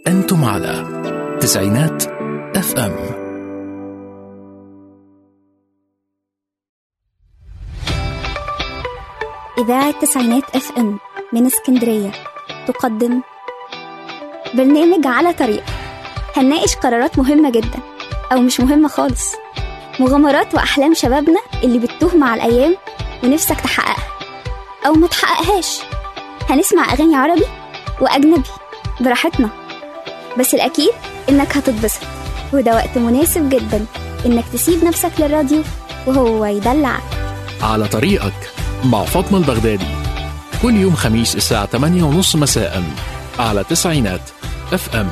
أنتم على تسعينات اف ام إذاعة تسعينات اف ام من اسكندرية تقدم برنامج على طريق هنناقش قرارات مهمة جدا أو مش مهمة خالص مغامرات وأحلام شبابنا اللي بتتوه مع الأيام ونفسك تحققها أو ما تحققهاش هنسمع أغاني عربي وأجنبي براحتنا بس الأكيد إنك هتتبسط وده وقت مناسب جدا إنك تسيب نفسك للراديو وهو يدلعك على طريقك مع فاطمة البغدادي كل يوم خميس الساعة 8 ونص مساء على تسعينات اف ام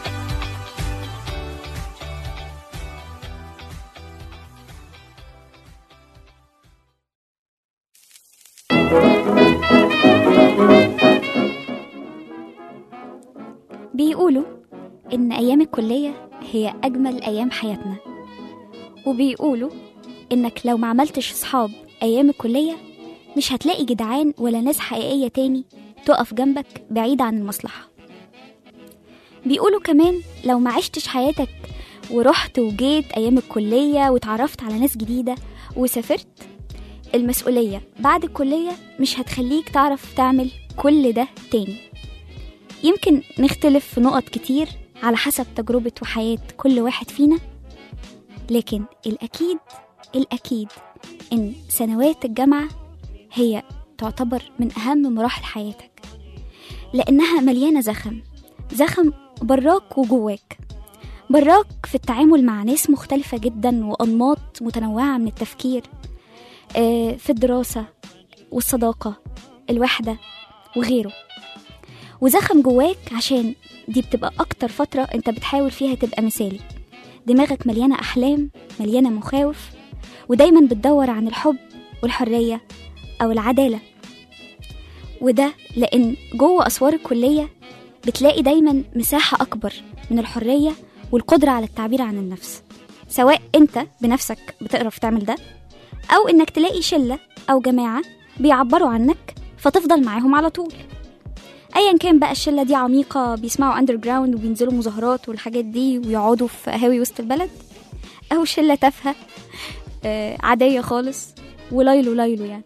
بيقولوا إن أيام الكلية هي أجمل أيام حياتنا وبيقولوا إنك لو ما عملتش صحاب أيام الكلية مش هتلاقي جدعان ولا ناس حقيقية تاني تقف جنبك بعيد عن المصلحة بيقولوا كمان لو ما عشتش حياتك ورحت وجيت أيام الكلية واتعرفت على ناس جديدة وسافرت المسؤولية بعد الكلية مش هتخليك تعرف تعمل كل ده تاني يمكن نختلف في نقط كتير على حسب تجربة وحياة كل واحد فينا لكن الأكيد الأكيد إن سنوات الجامعة هي تعتبر من أهم مراحل حياتك لأنها مليانة زخم زخم براك وجواك براك في التعامل مع ناس مختلفة جدا وأنماط متنوعة من التفكير آه، في الدراسة والصداقة الوحدة وغيره وزخم جواك عشان دي بتبقى أكتر فترة أنت بتحاول فيها تبقى مثالي دماغك مليانة أحلام مليانة مخاوف ودايما بتدور عن الحب والحرية أو العدالة وده لأن جوه أسوار الكلية بتلاقي دايما مساحة أكبر من الحرية والقدرة على التعبير عن النفس سواء أنت بنفسك بتقرف تعمل ده أو إنك تلاقي شلة أو جماعة بيعبروا عنك فتفضل معاهم على طول ايا كان بقى الشله دي عميقه بيسمعوا اندر جراوند وبينزلوا مظاهرات والحاجات دي ويقعدوا في قهاوي وسط البلد او شله تافهه آه، عاديه خالص وليلو ليلو يعني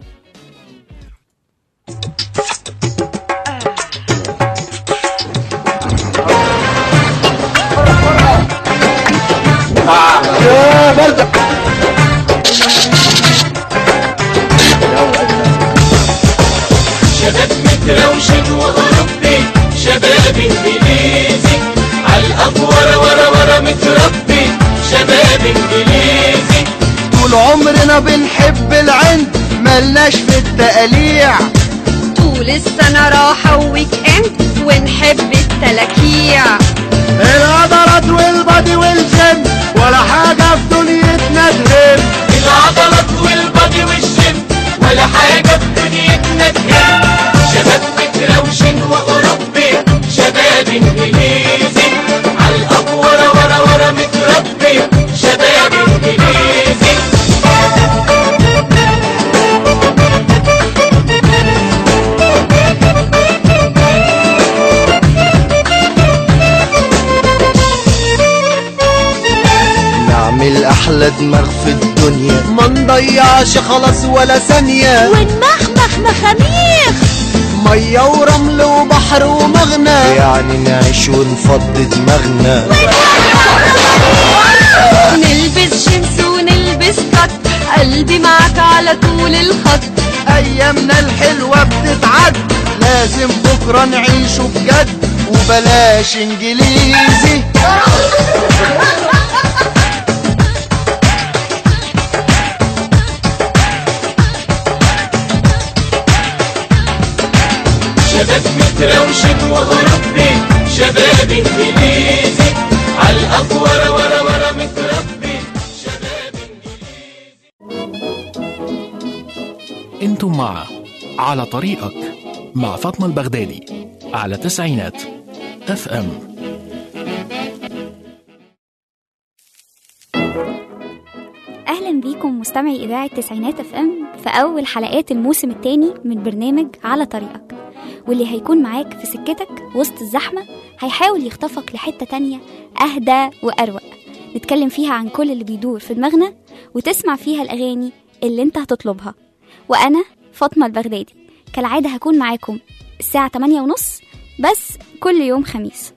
شباب متروشن وأوروبي شباب إنجليزي عالأفورة ورا ورا متربي شباب إنجليزي طول عمرنا بنحب العند ملناش في التقاليع طول السنة راحة وويك اند ونحب التلاكيع العضلات والبادي والجيم ولا حاجة في دنيتنا تهم العضلات والبادي والجيم ولا حاجة في دنيتنا تهم شباب متروشن وأوروبي شباب إنجليزي عالأفورة ورا ورا متربي شباب إنجليزي نعمل أحلى دماغ في الدنيا ما نضيعش خلاص ولا ثانية ونمخمخ مخاميخ مية ورمل وبحر ومغنى يعني نعيش ونفضي دماغنا نلبس جينز ونلبس كات قلبي معاك على طول الخط أيامنا الحلوة بتتعد لازم بكرة نعيشه بجد وبلاش إنجليزي شباب متروشن وأوروبي شباب إنجليزي عالأفورة ورا ورا متربي شباب انتم مع على طريقك مع فاطمة البغدادي على تسعينات اف ام اهلا بيكم مستمعي اذاعه تسعينات اف ام في اول حلقات الموسم الثاني من برنامج على طريقك واللي هيكون معاك في سكتك وسط الزحمه هيحاول يخطفك لحتة تانية أهدى وأروق نتكلم فيها عن كل اللي بيدور في دماغنا وتسمع فيها الأغاني اللي انت هتطلبها وأنا فاطمة البغدادي كالعادة هكون معاكم الساعة 8 ونص بس كل يوم خميس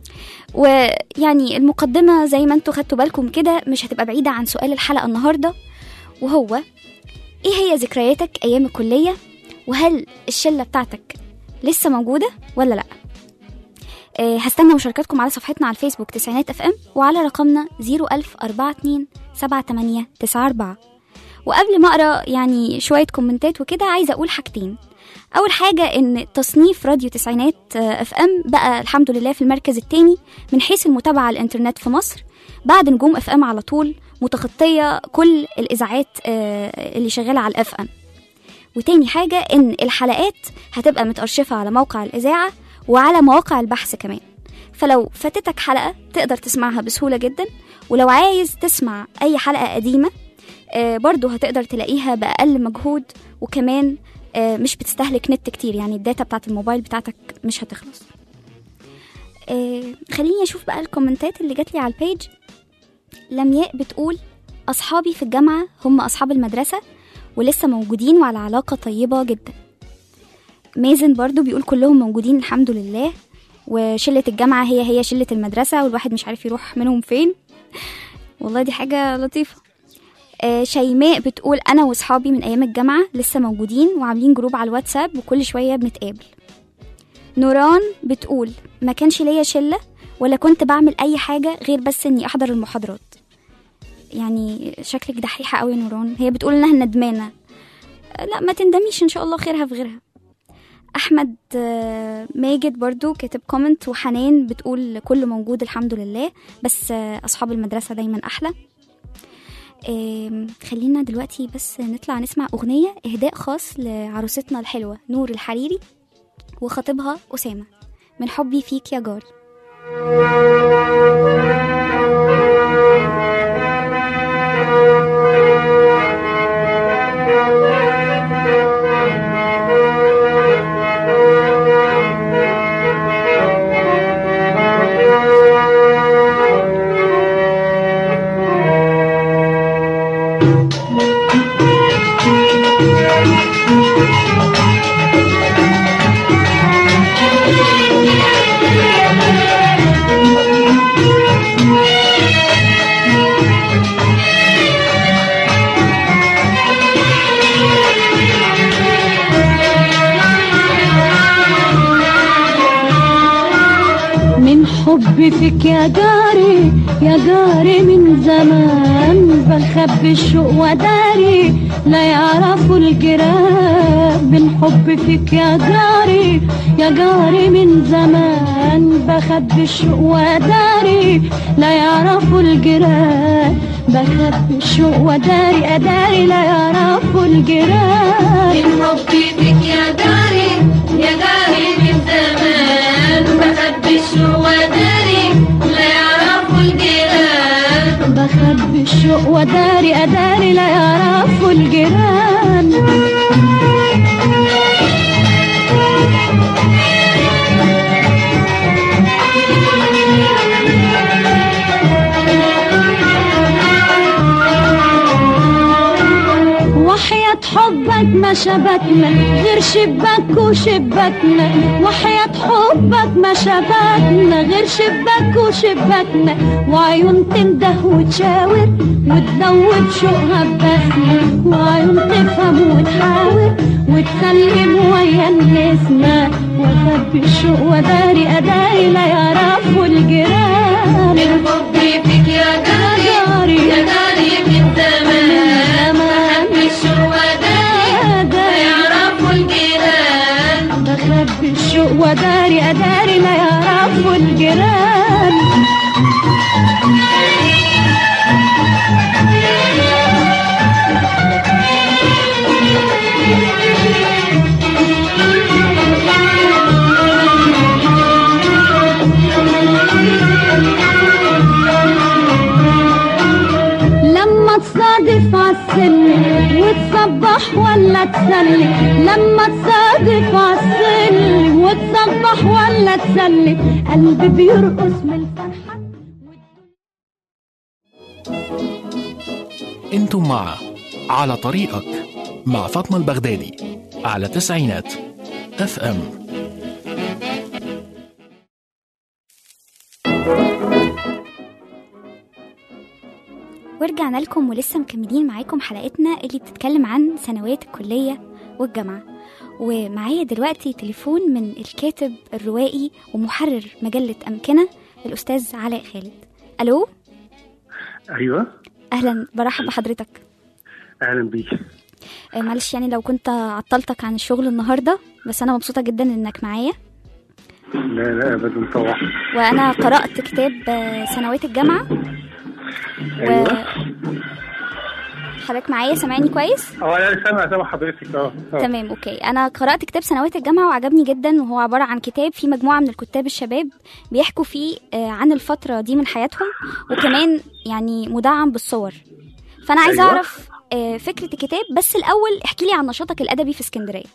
ويعني المقدمة زي ما انتوا خدتوا بالكم كده مش هتبقى بعيدة عن سؤال الحلقة النهاردة وهو ايه هي ذكرياتك ايام الكلية وهل الشلة بتاعتك لسه موجودة ولا لأ آه، هستنى مشاركاتكم على صفحتنا على الفيسبوك تسعينات اف ام وعلى رقمنا 01042 7894 وقبل ما اقرا يعني شويه كومنتات وكده عايزه اقول حاجتين اول حاجه ان تصنيف راديو تسعينات اف ام بقى الحمد لله في المركز الثاني من حيث المتابعه على الانترنت في مصر بعد نجوم اف ام على طول متخطيه كل الاذاعات آه، اللي شغاله على الاف ام وتاني حاجه ان الحلقات هتبقى متارشفه على موقع الاذاعه وعلى مواقع البحث كمان فلو فاتتك حلقه تقدر تسمعها بسهوله جدا ولو عايز تسمع اي حلقه قديمه آه، برضو هتقدر تلاقيها بأقل مجهود وكمان آه، مش بتستهلك نت كتير يعني الداتا بتاعت الموبايل بتاعتك مش هتخلص آه، خليني اشوف بقى الكومنتات اللي جات لي على البيج لمياء بتقول اصحابي في الجامعه هم اصحاب المدرسه ولسه موجودين وعلى علاقه طيبه جدا مازن برضو بيقول كلهم موجودين الحمد لله وشله الجامعه هي هي شله المدرسه والواحد مش عارف يروح منهم فين والله دي حاجه لطيفه آه، شيماء بتقول انا واصحابي من ايام الجامعه لسه موجودين وعاملين جروب على الواتساب وكل شويه بنتقابل نوران بتقول ما كانش ليا شله ولا كنت بعمل اي حاجه غير بس اني احضر المحاضرات يعني شكلك دحيحه قوي يا نوران هي بتقول انها ندمانه آه، لا ما تندميش ان شاء الله خيرها في غيرها احمد آه، ماجد برضو كاتب كومنت وحنان بتقول كله موجود الحمد لله بس آه، اصحاب المدرسه دايما احلى آم، خلينا دلوقتي بس نطلع نسمع أغنية إهداء خاص لعروستنا الحلوة نور الحريري وخطيبها أسامة من حبي فيك يا جاري من حبي فيك يا جاري يا جاري من زمان بخبي الشوق وداري لا يعرفوا الجيران من حبي فيك يا جاري يا جاري من زمان بخبي الشوق وداري لا يعرفوا الجيران بخبي الشوق وداري أداري لا يعرفوا الجيران من حبي فيك يا جاري يا جاري من زمان بخبي الشوق وداري لا يعرفوا الجيران بخبي الشوق وداري أداري لا يعرفوا الجيران وحياة حبك ما شبكنا غير شباك وشباكنا وحياة حبك ما شبكنا غير شباك وشباكنا وعيون تنده وتشاور وتدوب شوقها ببسمة وعيون تفهم وتحاور وتسلم ويا النسمة وخبي الشوق وداري أداري لا يعرفوا الجيران من حبي فيك يا جاري يا جاري من زمان بخبي الشوق وداري لا يعرفوا الجيران بخبي الشوق وداري أداري لا يعرفوا الجيران لما تصادف عالسلم وتصبح ولا تسلم لما تصادف عالسلم وتصبح تفرح ولا تسلم قلبي بيرقص من الفرحة انتم مع على طريقك مع فاطمة البغدادي على تسعينات اف ام ورجعنا لكم ولسه مكملين معاكم حلقتنا اللي بتتكلم عن سنوات الكلية والجامعة ومعايا دلوقتي تليفون من الكاتب الروائي ومحرر مجلة أمكنة الأستاذ علاء خالد ألو ايوه أهلا برحب بحضرتك اهلا بيك آه، معلش يعني لو كنت عطلتك عن الشغل النهاردة بس أنا مبسوطة جدا إنك معايا لا لا ابدا طبعا وأنا قرأت كتاب آه، سنوات الجامعة ايوه حضرتك معايا سامعني كويس؟ اه انا سامع سامع حضرتك اه آه. تمام اوكي انا قرات كتاب سنوات الجامعه وعجبني جدا وهو عباره عن كتاب فيه مجموعه من الكتاب الشباب بيحكوا فيه آه، عن الفتره دي من حياتهم وكمان يعني مدعم بالصور فانا عايزه أيوة. اعرف آه، فكره الكتاب بس الاول احكي لي عن نشاطك الادبي في اسكندريه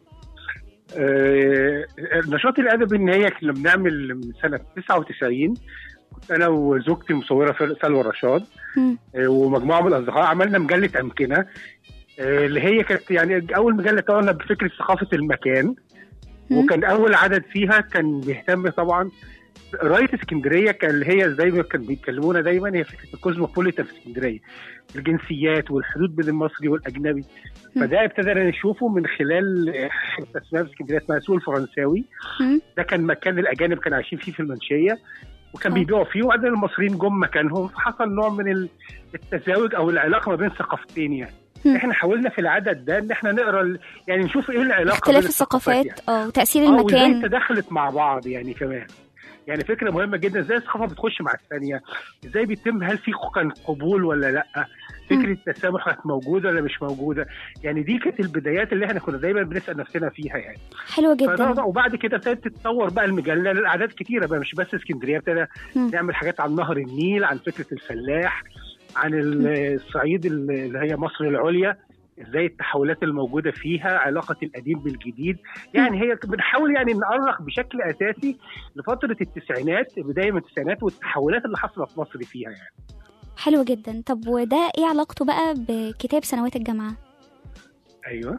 آه، النشاط الادبي ان هي كنا بنعمل من سنه 99 كنت انا وزوجتي المصوره فل- سلوى رشاد مم. آه، ومجموعه من الاصدقاء عملنا مجله امكنه آه، اللي هي كانت يعني اول مجله طبعا بفكره ثقافه المكان مم. وكان اول عدد فيها كان بيهتم طبعا قرايه اسكندريه كان اللي هي زي ما كانوا بيتكلمونا دايما هي فكره الكوزموبوليتان في اسكندريه الجنسيات والحدود بين المصري والاجنبي مم. فده ابتدينا نشوفه من خلال آه، حته اسمها في اسكندريه اسمها السوق الفرنساوي مم. ده كان مكان الاجانب كانوا عايشين فيه في المنشيه وكان آه. بيبيعوا فيه وبعدين المصريين جم مكانهم فحصل نوع من ال- التزاوج او العلاقه ما بين ثقافتين يعني مم. احنا حاولنا في العدد ده ان احنا نقرا ال- يعني نشوف ايه العلاقه اختلاف بين الثقافات يعني. اه وتاثير اه وازاي المكان تدخلت مع بعض يعني كمان يعني فكره مهمه جدا ازاي الثقافه بتخش مع الثانيه ازاي بيتم هل في كان قبول ولا لا فكره التسامح كانت موجوده ولا مش موجوده يعني دي كانت البدايات اللي احنا كنا دايما بنسال نفسنا فيها يعني حلوه فده جدا بقى- وبعد كده ابتدت تتطور بقى المجله لاعداد كتيره بقى مش بس اسكندريه ابتدى مم. نعمل حاجات عن نهر النيل عن فكره الفلاح عن ال- الصعيد اللي هي مصر العليا ازاي التحولات الموجوده فيها علاقه القديم بالجديد يعني هي بنحاول يعني نأرخ بشكل اساسي لفتره التسعينات بدايه من التسعينات والتحولات اللي حصلت في مصر فيها يعني حلوه جدا طب وده ايه علاقته بقى بكتاب سنوات الجامعه ايوه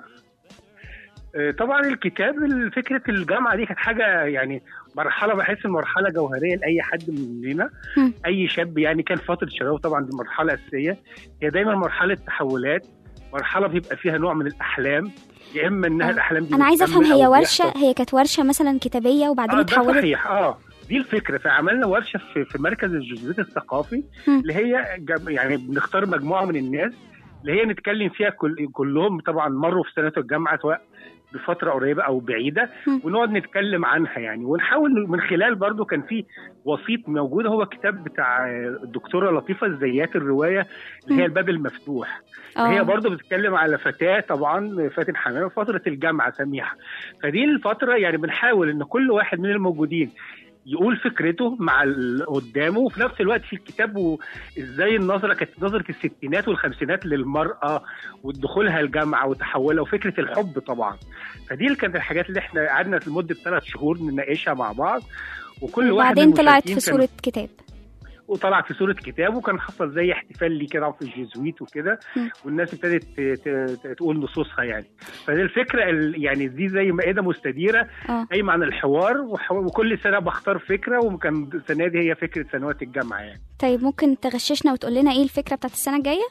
آه، طبعا الكتاب فكره الجامعه دي كانت حاجه يعني مرحله بحس مرحله جوهريه لاي حد مننا مم. اي شاب يعني كان فتره شباب طبعا دي مرحله اساسيه هي دايما مرحله تحولات مرحله بيبقى فيها نوع من الاحلام يا اما انها آه. الاحلام دي انا عايزه افهم بتكمل هي أو ورشه بيحصل. هي كانت ورشه مثلا كتابيه وبعدين اه ده اتحولت صحيح اه دي الفكره فعملنا ورشه في, في مركز الجزيرة الثقافي مم. اللي هي جم- يعني بنختار مجموعه من الناس اللي هي نتكلم فيها كل كلهم طبعا مروا في سنه الجامعه سواء بفتره قريبه او بعيده مم. ونقعد نتكلم عنها يعني ونحاول من خلال برضو كان في وسيط موجود هو كتاب بتاع الدكتوره لطيفه الزيات الروايه اللي مم. هي الباب المفتوح آه. هي برضو بتتكلم على فتاة طبعا فاتن حمامة فترة الجامعة سميحة فدي الفترة يعني بنحاول ان كل واحد من الموجودين يقول فكرته مع اللي قدامه وفي نفس الوقت في الكتاب وازاي النظره كانت نظره الستينات والخمسينات للمراه ودخولها الجامعه وتحولها وفكره الحب طبعا فدي اللي كانت الحاجات اللي احنا قعدنا لمده ثلاث شهور نناقشها مع بعض وكل واحد من وبعدين طلعت المشاركين في كان- صوره كتاب وطلعت في صوره كتاب وكان حصل زي احتفال ليه كده في الجيزويت وكده مم. والناس ابتدت ت- ت- تقول نصوصها يعني فدي الفكره ال- يعني دي زي مائده مستديره اه قايمه عن الحوار وح- وكل سنه بختار فكره وكان السنه دي هي فكره سنوات الجامعه يعني طيب ممكن تغششنا وتقول لنا ايه الفكره بتاعت السنه الجايه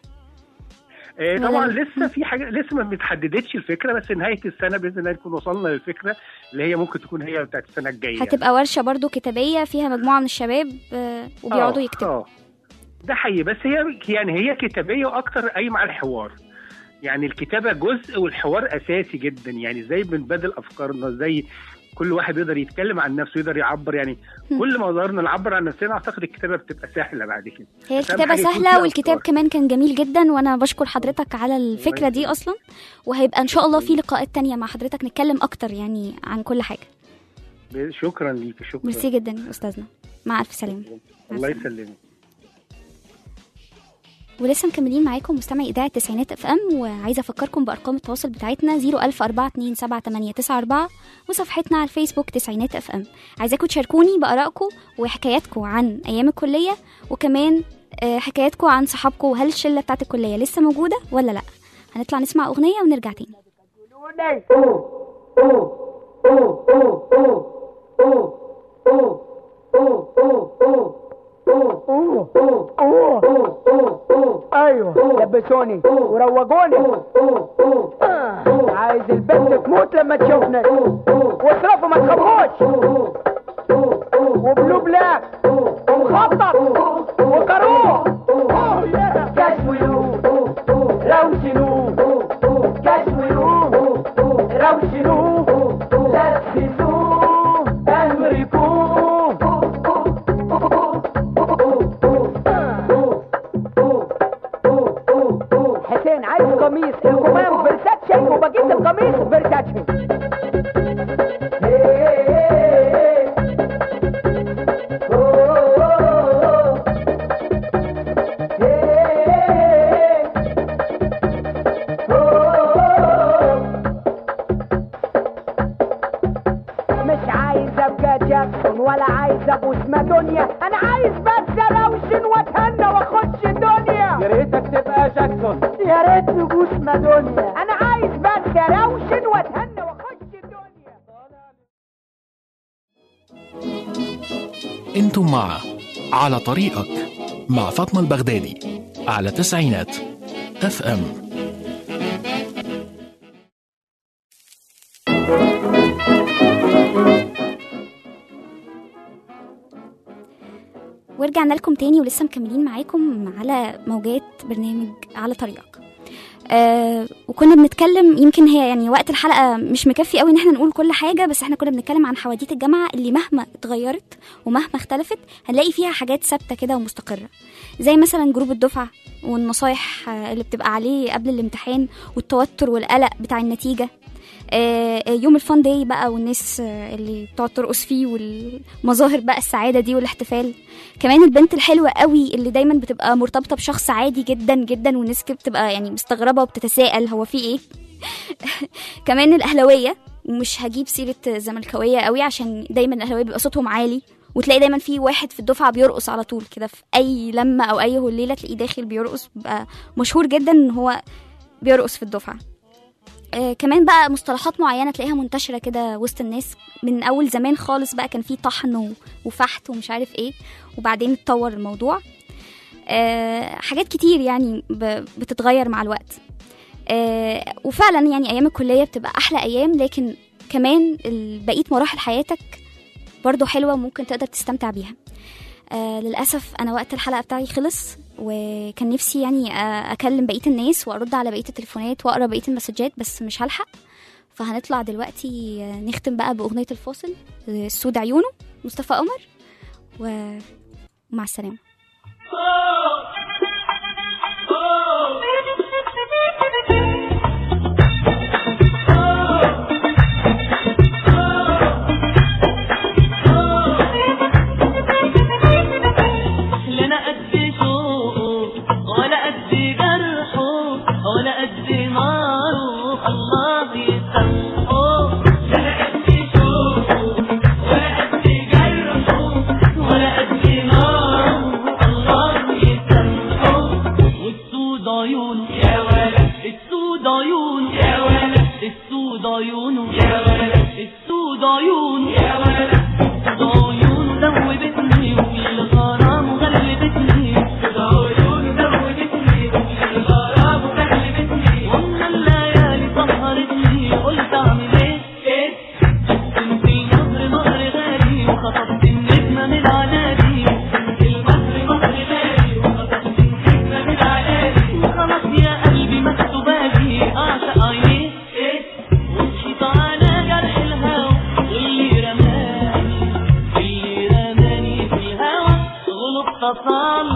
آه، طبعا ولا- لسه في حاجه لسه ما متحددتش الفكره بس نهايه السنه باذن الله نكون وصلنا للفكره اللي هي ممكن تكون هي بتاعت السنه الجايه يعني. هتبقى ورشه برضو كتابيه فيها مجموعه من الشباب آه، وبيقعدوا آه، يكتبوا اه ده حقيقي بس هي يعني هي كتابيه واكتر قايمه على الحوار يعني الكتابه جزء والحوار اساسي جدا يعني ازاي بنبادل افكارنا ازاي كل واحد يقدر يتكلم عن نفسه يقدر يعبر يعني مم. كل ما قدرنا نعبر عن نفسنا اعتقد الكتابه بتبقى سهله بعد كده هي بس أهم الكتابة حاجة يكون سهلة فيها والكتاب أفكار. كمان كان جميل جدا وأنا بشكر حضرتك على الفكرة دي يخليك. أصلا وهيبقى إن شاء الله في لقاءات تانية مع حضرتك نتكلم أكتر يعني عن كل حاجة شكرا ليك شكرا ميرسي جدا يا أستاذنا مع ألف سلامة الله يسلمك ولسه مكملين معاكم مستمعي اذاعه التسعينات اف ام وعايزه افكركم بارقام التواصل بتاعتنا 01042788994 وصفحتنا على الفيسبوك تسعينات اف ام عايزاكم تشاركوني بارائكم وحكاياتكم عن ايام الكليه وكمان آه، حكاياتكم عن صحابكم وهل الشله بتاعت الكليه لسه موجوده ولا لا هنطلع نسمع اغنيه ونرجع تاني ايوه لبسوني وروجوني آه، عايز البنت تموت لما تشوفنا واصرفوا ما تخافوش وبلو بلاك ومخطط وكروه كشويو روشنو كشويو روشنو لبسوه حسين عايز قميص الكمام فيرساتشي وبجيب القميص فيرساتشي مش عايز ابقى جاكسون ولا عايز ابوس مادونيا انا عايز بس اروشن واتهنى واخش الدنيا يا ريتك تبقى جاكسون يا ريت نبوس مادونيا انا عايز بس اروشن واتهنى واخش الدنيا انتم مع على طريقك مع فاطمة البغدادي على تسعينات اف ام ورجعنا لكم تاني ولسه مكملين معاكم على موجات برنامج على طريقك آه وكنا بنتكلم يمكن هي يعني وقت الحلقه مش مكفي قوي ان احنا نقول كل حاجه بس احنا كنا بنتكلم عن حواديت الجامعه اللي مهما اتغيرت ومهما اختلفت هنلاقي فيها حاجات ثابته كده ومستقره زي مثلا جروب الدفعه والنصايح آه، اللي بتبقى عليه قبل الامتحان والتوتر والقلق بتاع النتيجه آه، آه، يوم الفان داي بقى والناس آه، اللي بتقعد ترقص فيه والمظاهر بقى السعاده دي والاحتفال كمان البنت الحلوه قوي اللي دايما بتبقى مرتبطه بشخص عادي جدا جدا والناس كده بتبقى يعني مستغربه وبتتساءل هو في ايه كمان الاهلاويه ومش هجيب سيره زملكاويه قوي عشان دايما الاهلاويه بيبقى صوتهم عالي وتلاقي دايما في واحد في الدفعه بيرقص على طول كده في اي لمه او اي هليله تلاقيه داخل بيرقص بيبقى مشهور جدا ان هو بيرقص في الدفعه آه كمان بقى مصطلحات معينه تلاقيها منتشره كده وسط الناس من اول زمان خالص بقى كان في طحن و- وفحت ومش عارف ايه وبعدين اتطور الموضوع آه حاجات كتير يعني ب- بتتغير مع الوقت آه وفعلا يعني ايام الكليه بتبقى احلى ايام لكن كمان ال- بقيه مراحل حياتك برضو حلوه وممكن تقدر تستمتع بيها آه للاسف انا وقت الحلقه بتاعي خلص وكان نفسي يعني آه اكلم بقيه الناس وارد على بقيه التليفونات واقرا بقيه المسجات بس مش هلحق فهنطلع دلوقتي آه، نختم بقى باغنيه الفاصل آه، السود عيونه مصطفى قمر و- ومع السلامه لنا قد شوقه ولا قد جرحه ولا قد ناره الله يسامحه لنا قد شوقه ولا قد جرحه ولا قد ناره الله يسامحه والسود عيونه يا ولد السود عيونه يا ولد السود عيونه يا ولد السود عيونه يا ولد عيونه ذوبتني والغرام غلبتني عيونه ذوبتني والغرام غلبتني ومن الليالي سهرتني قلت اعمل ايه ايه كنت النهر نهر غالي وخطفت النجمة من عنادي كنت البحر بحر غالي وخطفت النجمة من عنادي وخلاص يا قلبي مكتوبالي اعشق عينيه ايه ومشيت على جرح الهوى واللي رماني اللي رماني في الهوى غلط تصل